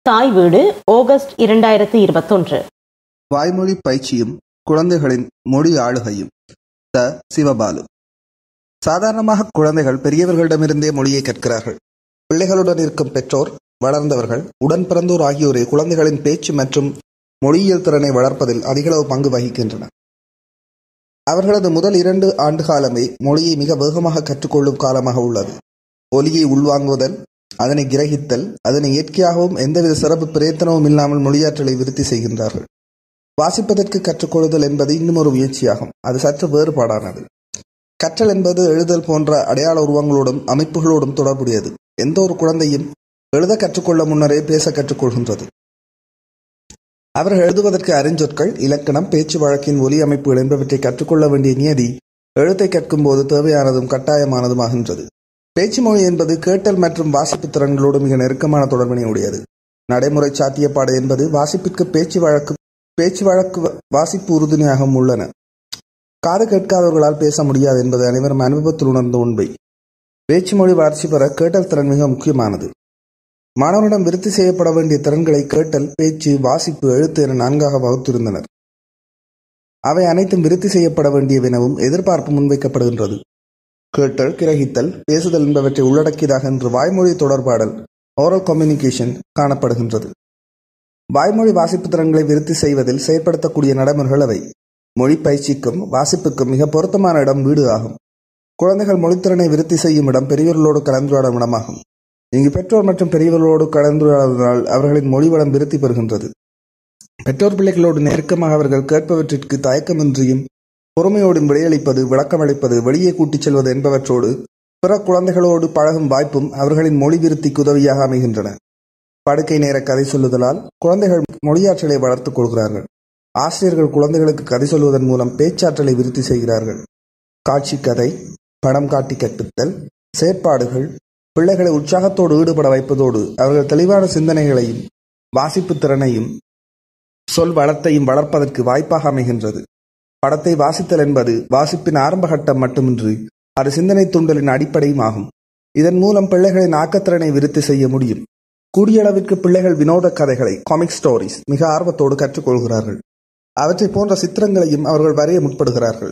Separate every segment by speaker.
Speaker 1: தாய் வீடு ஆகஸ்ட் இரண்டாயிரத்து இருபத்தொன்று
Speaker 2: வாய்மொழி பயிற்சியும் குழந்தைகளின் மொழி ஆளுகையும் த சிவபாலு சாதாரணமாக குழந்தைகள் பெரியவர்களிடமிருந்தே மொழியை கற்கிறார்கள் பிள்ளைகளுடன் இருக்கும் பெற்றோர் வளர்ந்தவர்கள் உடன் பிறந்தோர் ஆகியோரே குழந்தைகளின் பேச்சு மற்றும் மொழியியல் திறனை வளர்ப்பதில் அதிகளவு பங்கு வகிக்கின்றனர் அவர்களது முதல் இரண்டு ஆண்டு காலமே மொழியை மிக வேகமாக கற்றுக்கொள்ளும் காலமாக உள்ளது ஒலியை உள்வாங்குவதல் அதனை கிரகித்தல் அதனை இயற்கையாகவும் எந்தவித சிறப்பு பிரயத்தனமும் இல்லாமல் மொழியாற்றலை விருத்தி செய்கின்றார்கள் வாசிப்பதற்கு கற்றுக்கொள்ளுதல் என்பது இன்னும் ஒரு முயற்சியாகும் அது சற்று வேறுபாடானது கற்றல் என்பது எழுதல் போன்ற அடையாள உருவங்களோடும் அமைப்புகளோடும் தொடர்புடையது எந்த ஒரு குழந்தையும் எழுத கற்றுக்கொள்ள முன்னரே பேச கற்றுக்கொள்கின்றது அவர்கள் எழுதுவதற்கு அறிஞ்சொற்கள் இலக்கணம் பேச்சு வழக்கின் ஒலி அமைப்புகள் என்பவற்றை கற்றுக்கொள்ள வேண்டிய நியதி எழுத்தை கற்கும் போது தேவையானதும் கட்டாயமானதுமாகின்றது பேச்சு மொழி என்பது கேட்டல் மற்றும் வாசிப்பு திறன்களோடு மிக நெருக்கமான தொடர்பினை உடையது நடைமுறை சாத்தியப்பாடு என்பது வாசிப்பிற்கு பேச்சு வழக்கு பேச்சு வழக்கு வாசிப்பு உறுதுணையாகவும் உள்ளன காது கேட்காதவர்களால் பேச முடியாது என்பது அனைவரும் அனுபவத்தில் உணர்ந்த உண்மை பேச்சு மொழி வளர்ச்சி பெற கேட்டல் திறன் மிக முக்கியமானது மாணவனிடம் விருத்தி செய்யப்பட வேண்டிய திறன்களை கேட்டல் பேச்சு வாசிப்பு எழுத்து என நான்காக வகுத்திருந்தனர் அவை அனைத்தும் விருத்தி செய்யப்பட வேண்டியவெனவும் எதிர்பார்ப்பு முன்வைக்கப்படுகின்றது கேட்டல் கிரகித்தல் பேசுதல் என்பவற்றை உள்ளடக்கியதாக என்று வாய்மொழி தொடர்பாடல் ஓரல் கம்யூனிகேஷன் காணப்படுகின்றது வாய்மொழி வாசிப்பு திறன்களை விருத்தி செய்வதில் செயற்படுத்தக்கூடிய நடைமுறைகள் அவை மொழி பயிற்சிக்கும் வாசிப்புக்கும் மிக பொருத்தமான இடம் வீடு ஆகும் குழந்தைகள் மொழித்திறனை விருத்தி செய்யும் இடம் பெரியவர்களோடு கலந்துரையாடும் இடமாகும் இங்கு பெற்றோர் மற்றும் பெரியவர்களோடு கலந்துரையாடுவதனால் அவர்களின் மொழி வளம் விருத்தி பெறுகின்றது பெற்றோர் பிள்ளைகளோடு நெருக்கமாக அவர்கள் கேட்பவற்றிற்கு தயக்கமின்றியும் பொறுமையோடும் விடையளிப்பது விளக்கமளிப்பது வெளியே கூட்டிச் செல்வது என்பவற்றோடு பிற குழந்தைகளோடு பழகும் வாய்ப்பும் அவர்களின் மொழி விருத்திக்கு உதவியாக அமைகின்றன படுக்கை நேர கதை சொல்லுதலால் குழந்தைகள் மொழியாற்றலை வளர்த்துக் கொள்கிறார்கள் ஆசிரியர்கள் குழந்தைகளுக்கு கதை சொல்வதன் மூலம் பேச்சாற்றலை விருத்தி செய்கிறார்கள் காட்சி கதை படம் காட்டி கற்பித்தல் செயற்பாடுகள் பிள்ளைகளை உற்சாகத்தோடு ஈடுபட வைப்பதோடு அவர்கள் தெளிவான சிந்தனைகளையும் வாசிப்பு திறனையும் சொல் வளத்தையும் வளர்ப்பதற்கு வாய்ப்பாக அமைகின்றது படத்தை வாசித்தல் என்பது வாசிப்பின் ஆரம்ப கட்டம் மட்டுமின்றி அது சிந்தனை தூண்டலின் அடிப்படையும் ஆகும் இதன் மூலம் பிள்ளைகளின் ஆக்கத்திறனை விருத்தி செய்ய முடியும் கூடிய அளவிற்கு பிள்ளைகள் வினோத கதைகளை காமிக் ஸ்டோரிஸ் மிக ஆர்வத்தோடு கற்றுக்கொள்கிறார்கள் அவற்றை போன்ற சித்திரங்களையும் அவர்கள் வரைய முற்படுகிறார்கள்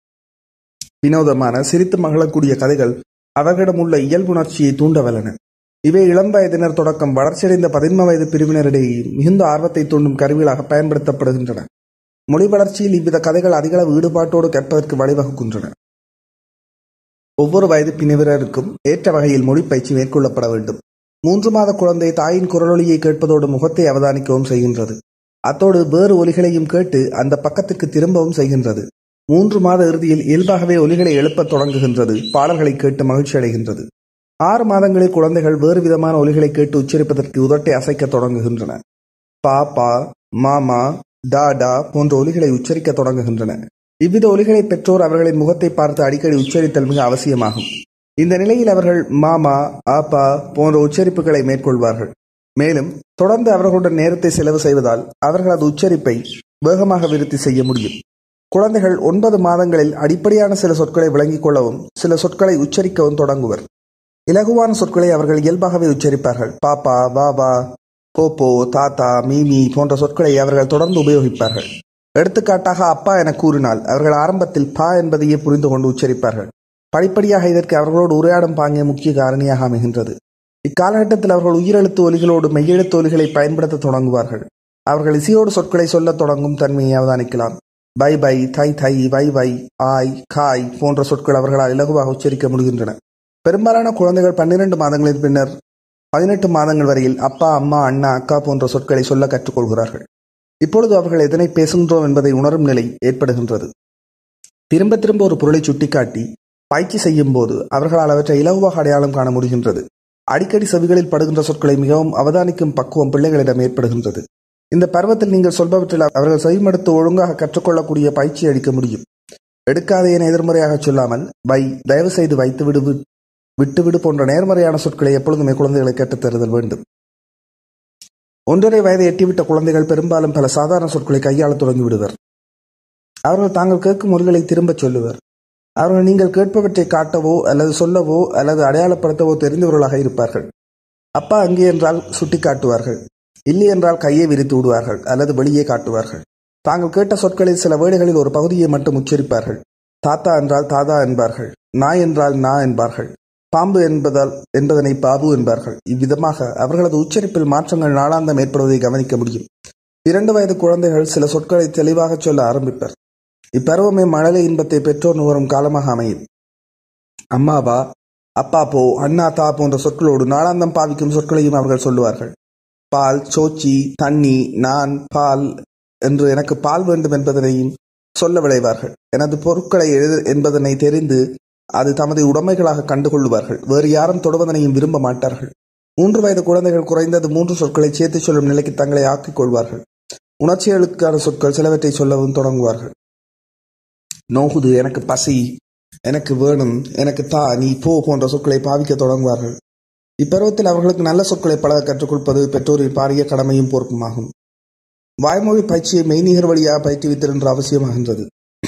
Speaker 2: வினோதமான சிரித்து மகிழக்கூடிய கதைகள் அவர்களிடம் உள்ள இயல்புணர்ச்சியை தூண்டவல்லன இவை இளம் வயதினர் தொடக்கம் வளர்ச்சியடைந்த பதின்ம வயது பிரிவினரிடையே மிகுந்த ஆர்வத்தை தூண்டும் கருவிகளாக பயன்படுத்தப்படுகின்றன மொழி வளர்ச்சியில் இவ்வித கதைகள் அதிகளவு ஈடுபாட்டோடு கற்பதற்கு வழிவகுக்கின்றன ஒவ்வொரு வயது பிரிவினருக்கும் ஏற்ற வகையில் மொழி பயிற்சி மேற்கொள்ளப்பட வேண்டும் மூன்று மாத குழந்தை தாயின் குரலொலியை கேட்பதோடு முகத்தை அவதானிக்கவும் செய்கின்றது அத்தோடு வேறு ஒலிகளையும் கேட்டு அந்த பக்கத்துக்கு திரும்பவும் செய்கின்றது மூன்று மாத இறுதியில் இயல்பாகவே ஒலிகளை எழுப்பத் தொடங்குகின்றது பாடல்களை கேட்டு மகிழ்ச்சி அடைகின்றது ஆறு மாதங்களில் குழந்தைகள் வேறு விதமான ஒலிகளை கேட்டு உச்சரிப்பதற்கு உதட்டை அசைக்க தொடங்குகின்றன பா பா மாமா டா டா போன்ற ஒலிகளை உச்சரிக்க தொடங்குகின்றன இவ்வித ஒலிகளை பெற்றோர் அவர்களின் முகத்தை பார்த்து அடிக்கடி உச்சரித்தல் மிக அவசியமாகும் இந்த நிலையில் அவர்கள் மாமா ஆப்பா போன்ற உச்சரிப்புகளை மேற்கொள்வார்கள் மேலும் தொடர்ந்து அவர்களுடன் நேரத்தை செலவு செய்வதால் அவர்களது உச்சரிப்பை வேகமாக விருத்தி செய்ய முடியும் குழந்தைகள் ஒன்பது மாதங்களில் அடிப்படையான சில சொற்களை விளங்கிக் கொள்ளவும் சில சொற்களை உச்சரிக்கவும் தொடங்குவர் இலகுவான சொற்களை அவர்கள் இயல்பாகவே உச்சரிப்பார்கள் பாப்பா பாபா போப்போ தாத்தா மீமி போன்ற சொற்களை அவர்கள் தொடர்ந்து உபயோகிப்பார்கள் எடுத்துக்காட்டாக அப்பா என கூறினால் அவர்கள் ஆரம்பத்தில் பா என்பதையே புரிந்து கொண்டு உச்சரிப்பார்கள் படிப்படியாக இதற்கு அவர்களோடு உரையாடும் பாங்கே முக்கிய காரணியாக அமைகின்றது இக்காலகட்டத்தில் அவர்கள் உயிரெழுத்து ஒலிகளோடு மெய்யெழுத்து ஒலிகளை பயன்படுத்த தொடங்குவார்கள் அவர்கள் இசையோடு சொற்களை சொல்லத் தொடங்கும் தன்மையை அவதானிக்கலாம் பை பை தை தை வை வை ஆய் காய் போன்ற சொற்கள் அவர்களால் இலகுவாக உச்சரிக்க முடிகின்றன பெரும்பாலான குழந்தைகள் பன்னிரண்டு மாதங்களின் பின்னர் பதினெட்டு மாதங்கள் வரையில் அப்பா அம்மா அண்ணா அக்கா போன்ற சொற்களை சொல்ல கற்றுக்கொள்கிறார்கள் இப்பொழுது அவர்கள் எதனை பேசுகின்றோம் என்பதை உணரும் நிலை ஏற்படுகின்றது திரும்ப திரும்ப ஒரு பொருளை சுட்டிக்காட்டி பயிற்சி செய்யும் போது அவர்களால் அவற்றை இலகுவாக அடையாளம் காண முடிகின்றது அடிக்கடி செவிகளில் படுகின்ற சொற்களை மிகவும் அவதானிக்கும் பக்குவம் பிள்ளைகளிடம் ஏற்படுகின்றது இந்த பருவத்தில் நீங்கள் சொல்பவற்றில் அவர்கள் செவிமடுத்து ஒழுங்காக கற்றுக்கொள்ளக்கூடிய பயிற்சி அளிக்க முடியும் எடுக்காதே என எதிர்மறையாக சொல்லாமல் வை தயவு செய்து வைத்து விடு விட்டுவிடு போன்ற நேர்மறையான சொற்களை எப்பொழுதுமே குழந்தைகளை கற்றுத்தருதல் வேண்டும் ஒன்றரை வயதை எட்டிவிட்ட குழந்தைகள் பெரும்பாலும் பல சாதாரண சொற்களை கையாள தொடங்கி விடுவர் அவர்கள் தாங்கள் கேட்கும் மொழிகளை திரும்பச் சொல்லுவர் அவர்கள் நீங்கள் கேட்பவற்றை காட்டவோ அல்லது சொல்லவோ அல்லது அடையாளப்படுத்தவோ தெரிந்தவர்களாக இருப்பார்கள் அப்பா அங்கே என்றால் சுட்டிக்காட்டுவார்கள் இல்லை என்றால் கையை விரித்து விடுவார்கள் அல்லது வெளியே காட்டுவார்கள் தாங்கள் கேட்ட சொற்களில் சில வேளைகளில் ஒரு பகுதியை மட்டும் உச்சரிப்பார்கள் தாத்தா என்றால் தாதா என்பார்கள் நாய் என்றால் நா என்பார்கள் பாம்பு என்பதால் என்பதனை பாபு என்பார்கள் இவ்விதமாக அவர்களது உச்சரிப்பில் மாற்றங்கள் நாளாந்தம் ஏற்படுவதை கவனிக்க முடியும் இரண்டு வயது குழந்தைகள் சில சொற்களை தெளிவாக சொல்ல ஆரம்பிப்பர் இப்பருவமே மழலை இன்பத்தை பெற்றோர் நுகரும் காலமாக அமையும் அம்மாவா அப்பா போ அண்ணா தா போன்ற சொற்களோடு நாளாந்தம் பாவிக்கும் சொற்களையும் அவர்கள் சொல்லுவார்கள் பால் சோச்சி தண்ணி நான் பால் என்று எனக்கு பால் வேண்டும் என்பதனையும் சொல்ல விளைவார்கள் எனது பொருட்களை எழுத என்பதனை தெரிந்து அது தமது உடைமைகளாக கண்டுகொள்வார்கள் வேறு யாரும் தொடுவதனையும் விரும்ப மாட்டார்கள் மூன்று வயது குழந்தைகள் குறைந்தது மூன்று சொற்களை சேர்த்து சொல்லும் நிலைக்கு தங்களை ஆக்கிக் கொள்வார்கள் உணர்ச்சிகளுக்கான சொற்கள் சிலவற்றை சொல்லவும் தொடங்குவார்கள் நோகுது எனக்கு பசி எனக்கு வேணும் எனக்கு தா நீ போ போன்ற சொற்களை பாவிக்க தொடங்குவார்கள் இப்பருவத்தில் அவர்களுக்கு நல்ல சொற்களை பழக கற்றுக் கொடுப்பது பெற்றோரின் பாரிய கடமையும் பொறுப்புமாகும் வாய்மொழி பயிற்சியை மெய்நிகர் வழியாக பயிற்றுவித்தல் என்று அவசியமாகின்றது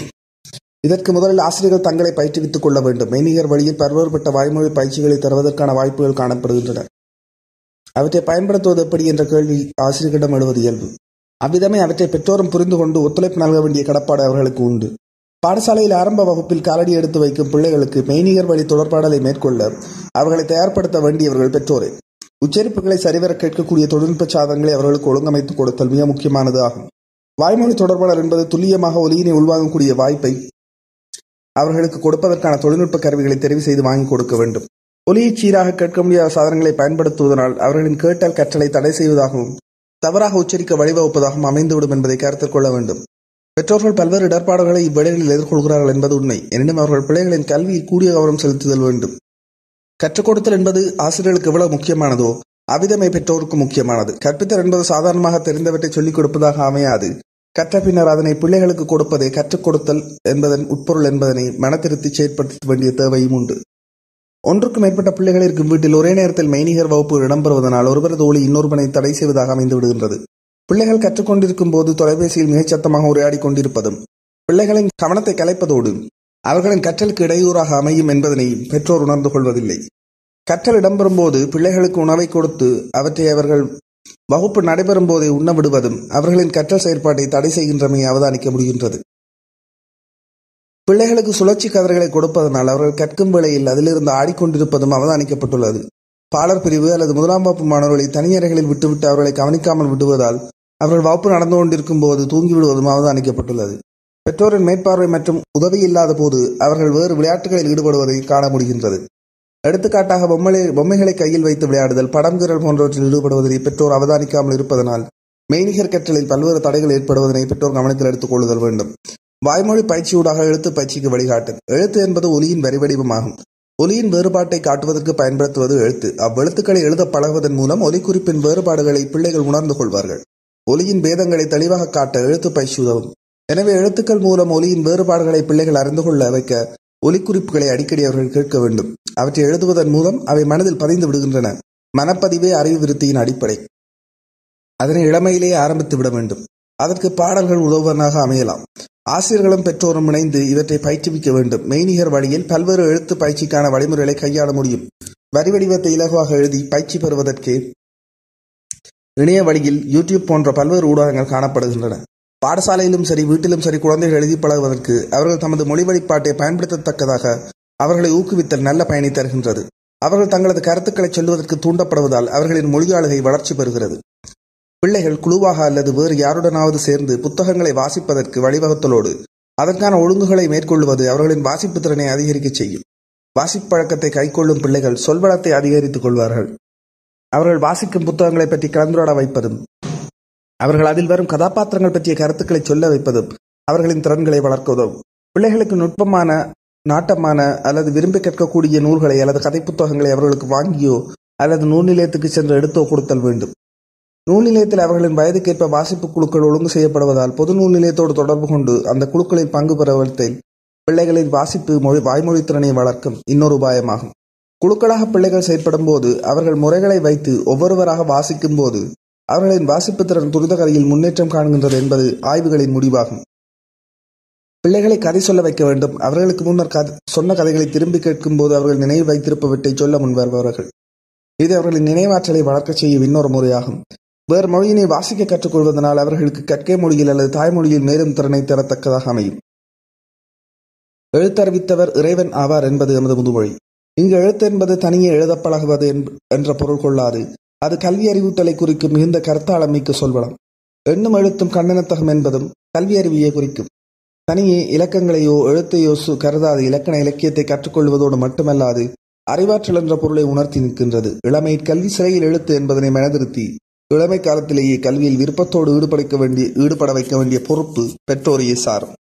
Speaker 2: இதற்கு முதலில் ஆசிரியர்கள் தங்களை பயிற்றுவித்துக் கொள்ள வேண்டும் மெய்நிகர் வழியில் பல்வேறுபட்ட வாய்மொழி பயிற்சிகளை தருவதற்கான வாய்ப்புகள் காணப்படுகின்றன அவற்றை பயன்படுத்துவது எப்படி என்ற கேள்வி ஆசிரியர்களிடம் எழுவது இயல்பு அவ்விதமே அவற்றை பெற்றோரும் புரிந்து கொண்டு ஒத்துழைப்பு நல்க வேண்டிய கடப்பாடு அவர்களுக்கு உண்டு பாடசாலையில் ஆரம்ப வகுப்பில் காலடி எடுத்து வைக்கும் பிள்ளைகளுக்கு மெய்நிகர் வழி தொடர்பாடலை மேற்கொள்ள அவர்களை தயார்படுத்த வேண்டியவர்கள் பெற்றோரே உச்சரிப்புகளை சரிவர கேட்கக்கூடிய தொழில்நுட்ப சாதனங்களை அவர்களுக்கு ஒழுங்கமைத்துக் கொடுத்தல் மிக முக்கியமானது ஆகும் வாய்மொழி தொடர்பாளர் என்பது துல்லியமாக ஒலியினை உள்வாங்கக்கூடிய வாய்ப்பை அவர்களுக்கு கொடுப்பதற்கான தொழில்நுட்ப கருவிகளை தெரிவு செய்து வாங்கி கொடுக்க வேண்டும் ஒலியை சீராக கேட்க முடியாத சாதனங்களை பயன்படுத்துவதனால் அவர்களின் கேட்டல் கற்றலை தடை செய்வதாகவும் தவறாக உச்சரிக்க வழிவகுப்பதாகவும் அமைந்துவிடும் என்பதை கருத்தில் கொள்ள வேண்டும் பெற்றோர்கள் பல்வேறு இடர்பாடுகளை இவ்வேளைகளில் எதிர்கொள்கிறார்கள் என்பது உண்மை எனினும் அவர்கள் பிள்ளைகளின் கல்வியில் கூடிய கவனம் செலுத்துதல் வேண்டும் கற்றுக் கொடுத்தல் என்பது ஆசிரியர்களுக்கு எவ்வளவு முக்கியமானதோ அவ்விதமே பெற்றோருக்கு முக்கியமானது கற்பித்தல் என்பது சாதாரணமாக தெரிந்தவற்றை சொல்லிக் கொடுப்பதாக அமையாது கற்ற பின்னர் அதனை பிள்ளைகளுக்கு கொடுப்பதே கற்றுக் கொடுத்தல் என்பதன் உட்பொருள் என்பதனை மனத்திருத்தி செயற்படுத்த வேண்டிய தேவையும் உண்டு ஒன்றுக்கு மேற்பட்ட பிள்ளைகள் இருக்கும் வீட்டில் ஒரே நேரத்தில் மெய்நிகர் வகுப்பு இடம்பெறுவதனால் ஒருவரது ஒளி இன்னொருவனை தடை செய்வதாக அமைந்து விடுகின்றது பிள்ளைகள் கற்றுக்கொண்டிருக்கும் போது தொலைபேசியில் மிகச் சத்தமாக உரையாடி கொண்டிருப்பதும் பிள்ளைகளின் கவனத்தை கலைப்பதோடு அவர்களின் கற்றலுக்கு இடையூறாக அமையும் என்பதனை பெற்றோர் உணர்ந்து கொள்வதில்லை கற்றல் இடம்பெறும் போது பிள்ளைகளுக்கு உணவை கொடுத்து அவற்றை அவர்கள் வகுப்பு நடைபெறும் போதே உண்ண விடுவதும் அவர்களின் கற்றல் செயற்பாட்டை தடை செய்கின்றமையை அவதானிக்க முடிகின்றது பிள்ளைகளுக்கு சுழற்சி கதிர்களை கொடுப்பதனால் அவர்கள் கற்கும் வேளையில் அதிலிருந்து ஆடிக்கொண்டிருப்பதும் அவதானிக்கப்பட்டுள்ளது பாலர் பிரிவு அல்லது முதலாம் வகுப்பு மாணவர்களை தனியறைகளில் விட்டுவிட்டு அவர்களை கவனிக்காமல் விடுவதால் அவர்கள் வகுப்பு நடந்து கொண்டிருக்கும் போது தூங்கி விடுவதும் அவதானிக்கப்பட்டுள்ளது பெற்றோரின் மேற்பார்வை மற்றும் உதவி இல்லாத போது அவர்கள் வேறு விளையாட்டுகளில் ஈடுபடுவதை காண முடிகின்றது எடுத்துக்காட்டாக பொம்மை பொம்மைகளை கையில் வைத்து விளையாடுதல் படம்கிறல் போன்றவற்றில் ஈடுபடுவதை பெற்றோர் அவதானிக்காமல் இருப்பதனால் மெய்நிகர் கற்றலில் பல்வேறு தடைகள் ஏற்படுவதனை பெற்றோர் கவனத்தில் எடுத்துக் கொள்ளுதல் வேண்டும் வாய்மொழி பயிற்சியூடாக எழுத்து பயிற்சிக்கு வழிகாட்டு எழுத்து என்பது ஒலியின் வரிவடிவமாகும் ஒலியின் வேறுபாட்டை காட்டுவதற்கு பயன்படுத்துவது எழுத்து அவ்வெழுத்துக்களை எழுத பழகுவதன் மூலம் ஒலிக்குறிப்பின் வேறுபாடுகளை பிள்ளைகள் உணர்ந்து கொள்வார்கள் ஒலியின் பேதங்களை தெளிவாக காட்ட எழுத்து பயிற்சி உதவும் எனவே எழுத்துக்கள் மூலம் ஒலியின் வேறுபாடுகளை பிள்ளைகள் அறிந்து கொள்ள வைக்க ஒலிக்குறிப்புகளை அடிக்கடி அவர்கள் கேட்க வேண்டும் அவற்றை எழுதுவதன் மூலம் அவை மனதில் பதிந்து விடுகின்றன மனப்பதிவே அறிவு விருத்தியின் அடிப்படை அதனை இளமையிலேயே ஆரம்பித்து விட வேண்டும் அதற்கு பாடல்கள் உதவுவனாக அமையலாம் ஆசிரியர்களும் பெற்றோரும் இணைந்து இவற்றை பயிற்றுவிக்க வேண்டும் மெய்நிகர் வழியில் பல்வேறு எழுத்து பயிற்சிக்கான வழிமுறைகளை கையாள முடியும் வரி வடிவத்தை இலகுவாக எழுதி பயிற்சி பெறுவதற்கு இணைய வழியில் யூடியூப் போன்ற பல்வேறு ஊடகங்கள் காணப்படுகின்றன பாடசாலையிலும் சரி வீட்டிலும் சரி குழந்தைகள் எழுதி பழகுவதற்கு அவர்கள் தமது மொழி வழிபாட்டை பயன்படுத்தத்தக்கதாக அவர்களை ஊக்குவித்தல் நல்ல பயனை தருகின்றது அவர்கள் தங்களது கருத்துக்களை சொல்வதற்கு தூண்டப்படுவதால் அவர்களின் மொழியாளுகை வளர்ச்சி பெறுகிறது பிள்ளைகள் குழுவாக அல்லது வேறு யாருடனாவது சேர்ந்து புத்தகங்களை வாசிப்பதற்கு வழிவகுத்தலோடு அதற்கான ஒழுங்குகளை மேற்கொள்வது அவர்களின் வாசிப்பு திறனை அதிகரிக்க செய்யும் வாசிப்பழக்கத்தை கைக்கொள்ளும் பிள்ளைகள் சொல்வளத்தை அதிகரித்துக் கொள்வார்கள் அவர்கள் வாசிக்கும் புத்தகங்களை பற்றி கலந்துரையாட வைப்பதும் அவர்கள் அதில் வரும் கதாபாத்திரங்கள் பற்றிய கருத்துக்களை சொல்ல வைப்பதும் அவர்களின் திறன்களை வளர்க்க உதவும் பிள்ளைகளுக்கு நுட்பமான நாட்டமான அல்லது விரும்பி கேட்கக்கூடிய நூல்களை அல்லது கதை புத்தகங்களை அவர்களுக்கு வாங்கியோ அல்லது நூல் நிலையத்துக்கு சென்று எடுத்தோ கொடுத்தல் வேண்டும் நூல் நிலையத்தில் அவர்களின் வயதுக்கேற்ப வாசிப்பு குழுக்கள் ஒழுங்கு செய்யப்படுவதால் பொது நூல் நிலையத்தோடு தொடர்பு கொண்டு அந்த குழுக்களில் பங்கு பெறுவதில் பிள்ளைகளின் வாசிப்பு மொழி வாய்மொழி திறனை வளர்க்கும் இன்னொரு உபாயமாகும் குழுக்களாக பிள்ளைகள் செயற்படும் போது அவர்கள் முறைகளை வைத்து ஒவ்வொருவராக வாசிக்கும் போது அவர்களின் வாசிப்பு திறன் துரிதகதையில் முன்னேற்றம் காண்கின்றது என்பது ஆய்வுகளின் முடிவாகும் பிள்ளைகளை கதை சொல்ல வைக்க வேண்டும் அவர்களுக்கு முன்னர் கதை சொன்ன கதைகளை திரும்பி கேட்கும் போது அவர்கள் நினைவு வைத்திருப்பவற்றை சொல்ல முன்வருபவர்கள் இது அவர்களின் நினைவாற்றலை வளர்க்கச் செய்யும் இன்னொரு முறையாகும் வேறு மொழியினை வாசிக்க கற்றுக்கொள்வதனால் அவர்களுக்கு கற்கை மொழியில் அல்லது தாய்மொழியில் மேலும் திறனை தரத்தக்கதாக அமையும் எழுத்தறிவித்தவர் இறைவன் ஆவார் என்பது எமது முதுமொழி இங்கு எழுத்து என்பது தனியே எழுதப் பழகுவது என்ற பொருள் கொள்ளாது அது கல்வி அறிவூட்டலை குறிக்கும் மிகுந்த கருத்தாளம் மிக்க சொல்வனம் எண்ணும் எழுத்தும் கண்டனத்தகம் என்பதும் கல்வி அறிவியை குறிக்கும் தனியே இலக்கங்களையோ எழுத்தையோ கருதாது இலக்கண இலக்கியத்தை கற்றுக்கொள்வதோடு மட்டுமல்லாது அறிவாற்றல் என்ற பொருளை உணர்த்தி நிற்கின்றது இளமை கல்வி சிறையில் எழுத்து என்பதனை மனதிருத்தி இளமை காலத்திலேயே கல்வியில் விருப்பத்தோடு ஈடுபடுத்த வேண்டிய ஈடுபட வைக்க வேண்டிய பொறுப்பு பெற்றோரையே சாரும்